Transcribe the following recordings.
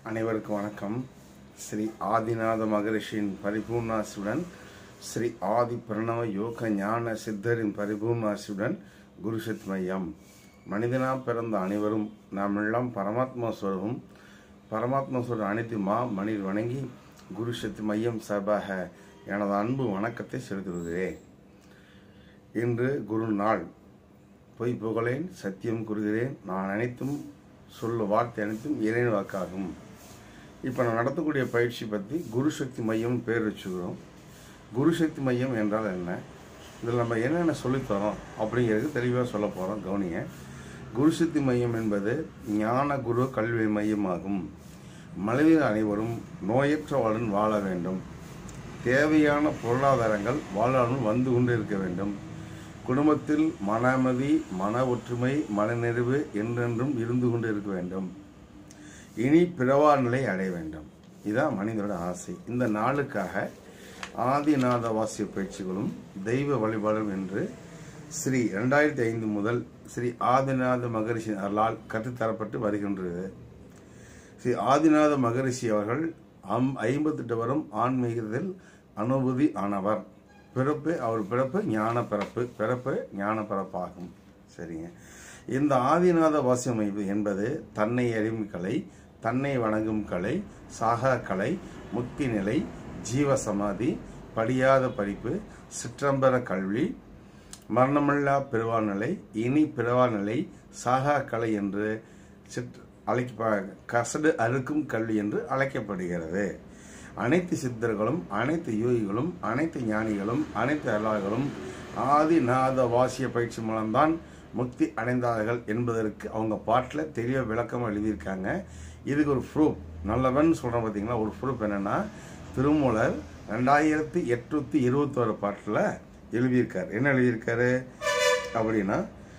அனைவருக்கும் வணக்கம் ஸ்ரீ ஆதிநாத மகரிஷியின் பரிபூர்ணாசியுடன் ஸ்ரீ ஆதி பிரணவ யோக ஞான சித்தரின் பரிபூர்ணாசியுடன் குருஷத் மையம் மனிதனாக பிறந்த அனைவரும் நாம் எல்லாம் பரமாத்மா ஸ்வரூபம் பரமாத்மா சொல்ற அனைத்து மா மனிதர் வணங்கி குருஷத் மையம் சார்பாக எனது அன்பு வணக்கத்தை செலுத்துகிறேன் இன்று குரு நாள் பொய் புகழேன் சத்தியம் கூறுகிறேன் நான் அனைத்தும் சொல்ல வார்த்தை அனைத்தும் இறைவன் வாக்காகும் இப்போ நான் நடத்தக்கூடிய பயிற்சி பற்றி குரு சக்தி மையம் பேர் வச்சுக்கிறோம் குரு சக்தி மையம் என்றால் என்ன இதில் நம்ம என்னென்ன சொல்லித்தரோம் அப்படிங்கிறது தெளிவாக சொல்ல போகிறோம் கவனிங்க குரு சக்தி மையம் என்பது ஞான குரு கல்வி மையமாகும் மனிதர் அனைவரும் நோயற்ற வாழ்டன் வாழ வேண்டும் தேவையான பொருளாதாரங்கள் வாழ்நாளும் வந்து கொண்டு இருக்க வேண்டும் குடும்பத்தில் மன அமைதி மன ஒற்றுமை மனநிறைவு என்றென்றும் இருந்து கொண்டு இருக்க வேண்டும் இனி பிறவா நிலை அடைய வேண்டும் இதுதான் மனிதனோட ஆசை இந்த நாளுக்காக ஆதிநாத வாசிய பயிற்சிகளும் தெய்வ வழிபாடும் என்று ஸ்ரீ ரெண்டாயிரத்தி ஐந்து முதல் ஸ்ரீ ஆதிநாத மகரிஷி அருளால் கற்றுத்தரப்பட்டு வருகின்றது ஸ்ரீ ஆதிநாத மகரிஷி அவர்கள் அம் ஐம்பத்தெட்டு வரும் ஆன்மீகத்தில் அனுபூதி ஆனவர் பிறப்பு அவர் பிறப்பு ஞான பிறப்பு பிறப்பு ஞான பிறப்பாகும் சரிங்க இந்த ஆதிநாத வாசியமைப்பு என்பது தன்னை அறியும் கலை தன்னை வணங்கும் கலை சாகா கலை முக்தி நிலை ஜீவ சமாதி படியாத படிப்பு சிற்றம்பர கல்வி மரணமில்லா பிறவா நிலை இனி பிறவா நிலை சாகா கலை என்று சிற் அழைக்க கசடு அறுக்கும் கல்வி என்று அழைக்கப்படுகிறது அனைத்து சித்தர்களும் அனைத்து யோகிகளும் அனைத்து ஞானிகளும் அனைத்து அருளாளர்களும் ஆதிநாத வாசிய பயிற்சி மூலம்தான் முக்தி அடைந்தார்கள் என்பதற்கு அவங்க பாட்டில் தெளிவ விளக்கமாக எழுதியிருக்காங்க இதுக்கு ஒரு ப்ரூஃப் நல்லவன் சொல்கிறோம் பார்த்தீங்களா ஒரு ப்ரூஃப் என்னென்னா திருமூலர் ரெண்டாயிரத்தி எட்நூற்றி இருபத்தோரு பாட்டில் எழுதியிருக்கார் என்ன எழுதியிருக்காரு அப்படின்னா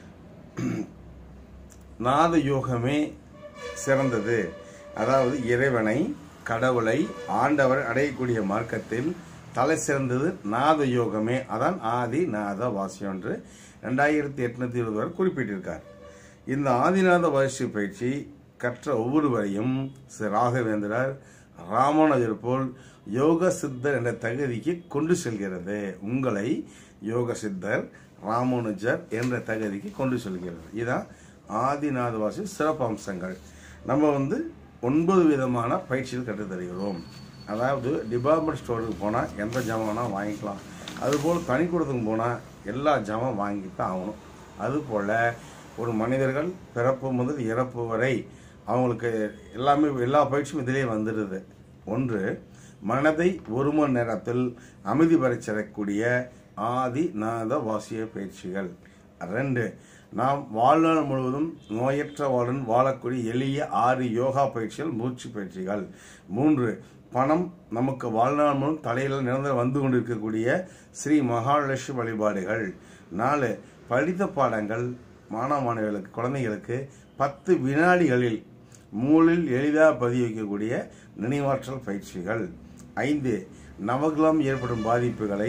நாத யோகமே சிறந்தது அதாவது இறைவனை கடவுளை ஆண்டவர் அடையக்கூடிய மார்க்கத்தில் தலை சிறந்தது நாத யோகமே அதான் ஆதி நாத வாசியம் என்று ரெண்டாயிரத்தி எட்நூத்தி இருபது வரை குறிப்பிட்டிருக்கார் இந்த ஆதிநாத வாசி பயிற்சி கற்ற ஒவ்வொருவரையும் ஸ்ரீ ராகவேந்திரர் ராமானுஜர் போல் யோக சித்தர் என்ற தகுதிக்கு கொண்டு செல்கிறது உங்களை யோக சித்தர் ராமானுஜர் என்ற தகுதிக்கு கொண்டு செல்கிறது இதுதான் ஆதிநாத வாசி சிறப்பம்சங்கள் நம்ம வந்து ஒன்பது விதமான பயிற்சிகள் கற்றுத் தருகிறோம் அதாவது டிபார்ட்மெண்ட் ஸ்டோருக்கு போனால் எந்த ஜாமானா வாங்கிக்கலாம் அதுபோல் தனிக்கூடத்துக்கு போனால் எல்லா ஜாமான் வாங்கி தான் ஆகணும் அதுபோல் ஒரு மனிதர்கள் பிறப்பு முதல் இறப்பு வரை அவங்களுக்கு எல்லாமே எல்லா பயிற்சியும் இதிலே வந்துடுது ஒன்று மனதை ஒரு மணி நேரத்தில் அமைதி பெறச் செல்லக்கூடிய ஆதி நாத வாசிய பயிற்சிகள் ரெண்டு நாம் வாழ்நாள் முழுவதும் நோயற்ற வாழ்டன் வாழக்கூடிய எளிய ஆறு யோகா பயிற்சிகள் மூச்சு பயிற்சிகள் மூன்று பணம் நமக்கு வாழ்நாள் முழுவதும் தலையில் நிரந்தரம் வந்து கொண்டிருக்கக்கூடிய ஸ்ரீ மகாலட்சுமி வழிபாடுகள் நாலு படித்த பாடங்கள் மாணவ மாணவிகளுக்கு குழந்தைகளுக்கு பத்து வினாடிகளில் மூலில் எளிதாக பதிய வைக்கக்கூடிய நினைவாற்றல் பயிற்சிகள் ஐந்து நவகிரம் ஏற்படும் பாதிப்புகளை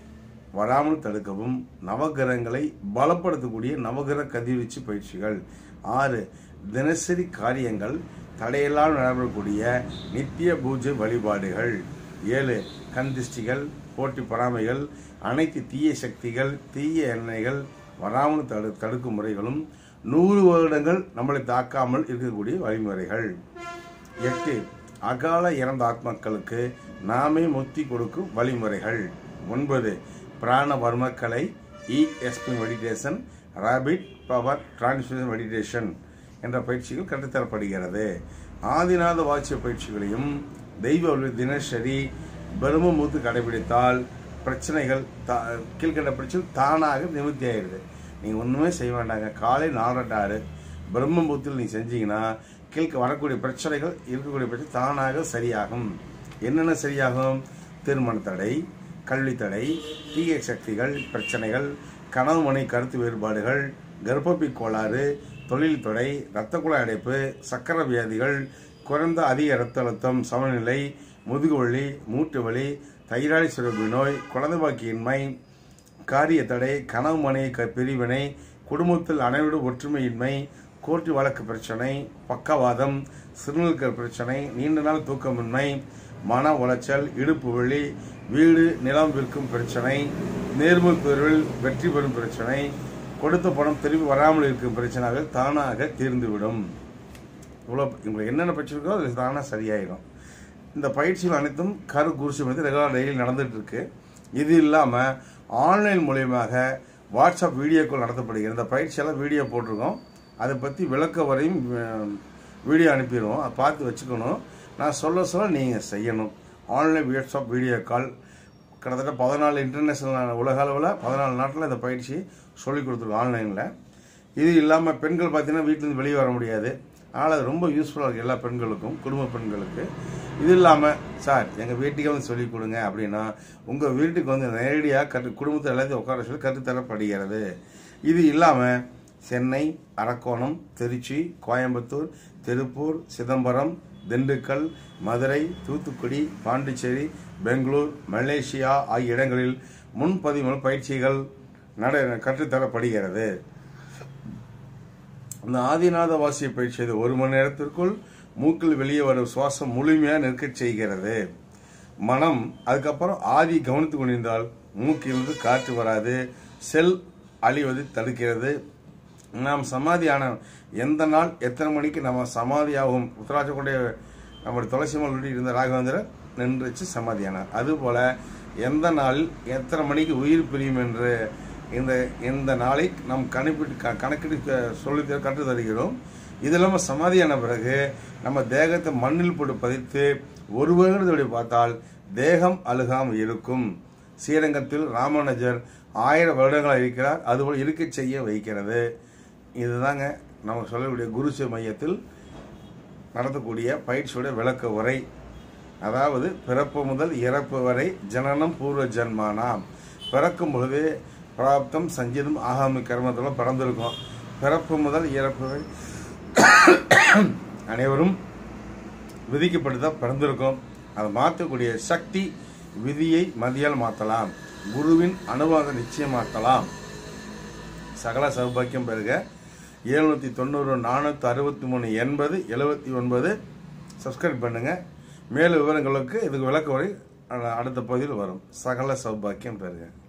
வராமல் தடுக்கவும் நவகிரகங்களை பலப்படுத்தக்கூடிய நவகிரக கதிர்வீச்சு பயிற்சிகள் ஆறு தினசரி காரியங்கள் தடையெல்லாம் நடைபெறக்கூடிய நித்திய பூஜை வழிபாடுகள் ஏழு கந்திஷ்டிகள் போட்டி பொறாமைகள் அனைத்து தீய சக்திகள் தீய எண்ணெய்கள் வராமல் தடு தடுக்கும் முறைகளும் நூறு வருடங்கள் நம்மளை தாக்காமல் இருக்கக்கூடிய வழிமுறைகள் எட்டு அகால இறந்த ஆத்மாக்களுக்கு நாமே முக்தி கொடுக்கும் வழிமுறைகள் ஒன்பது பிராண வர்மக்கலை ESP meditation rapid power transmission meditation என்ற பயிற்சிகள் கற்றுத்தரப்படுகிறது ஆதிநாத வாட்சிய பயிற்சிகளையும் தெய்வ தினசரி பிரம்மமூத்து கடைபிடித்தால் பிரச்சனைகள் தா கீழ்கண்ட பிரச்சனை தானாக நிவர்த்தி ஆயிடுது நீங்கள் ஒன்றுமே செய்ய வேண்டாங்க காலை நாலரை ஆறு பிரம்மபூத்தில் நீங்கள் செஞ்சீங்கன்னா கீழ்க்க வரக்கூடிய பிரச்சனைகள் இருக்கக்கூடிய பிரச்சனை தானாக சரியாகும் என்னென்ன சரியாகும் திருமண தடை கல்வி தடை தீய சக்திகள் பிரச்சனைகள் கனவு மனை கருத்து வேறுபாடுகள் கர்ப்பப்பை கோளாறு தொழில் தொடை இரத்த குழாய் அடைப்பு சக்கர வியாதிகள் குறைந்த அதிக இரத்த அழுத்தம் சமநிலை முதுகு வலி மூட்டு வலி தைராய்டு சுரப்பு நோய் குழந்தை பாக்கியின்மை காரிய தடை கனவு மனை க பிரிவினை குடும்பத்தில் அனைவரும் ஒற்றுமையின்மை கோர்ட்டு வழக்கு பிரச்சனை பக்கவாதம் சிறுநீர்க்கல் பிரச்சனை நீண்ட நாள் தூக்கமின்மை மன உளைச்சல் இடுப்பு வலி வீடு நிலம் விற்கும் பிரச்சனை நேர்முக தேர்வில் வெற்றி பெறும் பிரச்சனை கொடுத்த பணம் திரும்பி வராமல் இருக்கும் பிரச்சனைகள் தானாக தீர்ந்துவிடும் இவ்வளோ உங்களுக்கு என்னென்ன பிரச்சனை இருக்கோ அது தானாக சரியாயிடும் இந்த பயிற்சிகள் அனைத்தும் கரு குருசி வந்து ரெகுலர் டெய்லி நடந்துட்டு இருக்கு இது இல்லாமல் ஆன்லைன் மூலியமாக வாட்ஸ்அப் வீடியோக்கள் நடத்தப்படுகிறது இந்த பயிற்சியெல்லாம் வீடியோ போட்டிருக்கோம் அதை பற்றி விளக்க வரையும் அஹ், வீடியோ அனுப்பிடுவோம் அதை பார்த்து வச்சுக்கணும் நான் சொல்ல சொல்ல நீங்கள் செய்யணும் ஆன்லைன் வாட்ஸ்அப் வீடியோ கால் கிட்டத்தட்ட பதினாலு இன்டர்நேஷனல் உலக அளவில் பதினாலு நாட்டில் இந்த பயிற்சி சொல்லிக் கொடுத்துருக்கோம் ஆன்லைனில் இது இல்லாமல் பெண்கள் பார்த்தீங்கன்னா வீட்டிலேருந்து வெளியே வர முடியாது அதனால் அது ரொம்ப யூஸ்ஃபுல்லாக இருக்குது எல்லா பெண்களுக்கும் குடும்ப பெண்களுக்கு இது இல்லாமல் சார் எங்கள் வீட்டுக்கே வந்து சொல்லிக் கொடுங்க அப்படின்னா உங்கள் வீட்டுக்கு வந்து நேரடியாக கற்று குடும்பத்தை எல்லாத்தையும் உட்கார சொல்லி கற்றுத்தரப்படுகிறது இது இல்லாமல் சென்னை அரக்கோணம் திருச்சி கோயம்புத்தூர் திருப்பூர் சிதம்பரம் திண்டுக்கல் மதுரை தூத்துக்குடி பாண்டிச்சேரி பெங்களூர் மலேசியா ஆகிய இடங்களில் முன்பதிவு பயிற்சிகள் நட கற்றுத்தரப்படுகிறது அந்த ஆதிநாத வாசிய பயிற்சி செய்து ஒரு மணி நேரத்திற்குள் மூக்கில் வெளியே வரும் சுவாசம் முழுமையாக நிற்கச் செய்கிறது மனம் அதுக்கப்புறம் ஆதி கவனித்துக் கொண்டிருந்தால் மூக்கிலிருந்து காற்று வராது செல் அழிவது தடுக்கிறது நாம் சமாதியான எந்த நாள் எத்தனை மணிக்கு நம்ம சமாதியாகும் உத்தராட்சக்கூடிய நம்முடைய துளசி மலர் இருந்த ராகவேந்திரர் நின்றுச்சு சமாதியானார் அதுபோல எந்த நாளில் எத்தனை மணிக்கு உயிர் பிரியும் என்று இந்த இந்த நாளை நாம் கணிப்பிட்டு க- கணக்கிட்டு க- சொல்லி தரு- கற்றுத் தருகிறோம் இது இல்லாமல் சமாதியான பிறகு நம்ம தேகத்தை மண்ணில் போட்டு பதித்து ஒரு வருடத்தோடு பார்த்தால் தேகம் அழுகாமல் இருக்கும் ஸ்ரீரங்கத்தில் ராமானுஜர் ஆயிரம் வருடங்களாக இருக்கிறார் அதுபோல் இருக்க செய்ய வைக்கிறது இதுதாங்க நம்ம சொல்லக்கூடிய குருசு மையத்தில் நடத்தக்கூடிய பயிற்சியோட விளக்க உரை அதாவது பிறப்பு முதல் இறப்பு வரை ஜனனம் பூர்வ ஜன்மானாம் பிறக்கும் பொழுது பிராப்தம் சஞ்சிதம் ஆகாமி கர்மத்தில் பிறந்திருக்கோம் பிறப்பு முதல் இறப்பு வரை அனைவரும் விதிக்கப்பட்டு தான் பிறந்திருக்கோம் அதை மாற்றக்கூடிய சக்தி விதியை மதியால் மாற்றலாம் குருவின் அனுபவத்தை நிச்சயமாக்கலாம் சகல சௌபாக்கியம் பெறுக எழுநூற்றி தொண்ணூறு நானூற்றி அறுபத்தி மூணு எண்பது எழுபத்தி ஒன்பது சப்ஸ்கிரைப் பண்ணுங்க மேலும் விவரங்களுக்கு இதுக்கு விளக்க வரை அடுத்த பகுதியில் வரும் சகல சௌபாக்கியம் பெறுக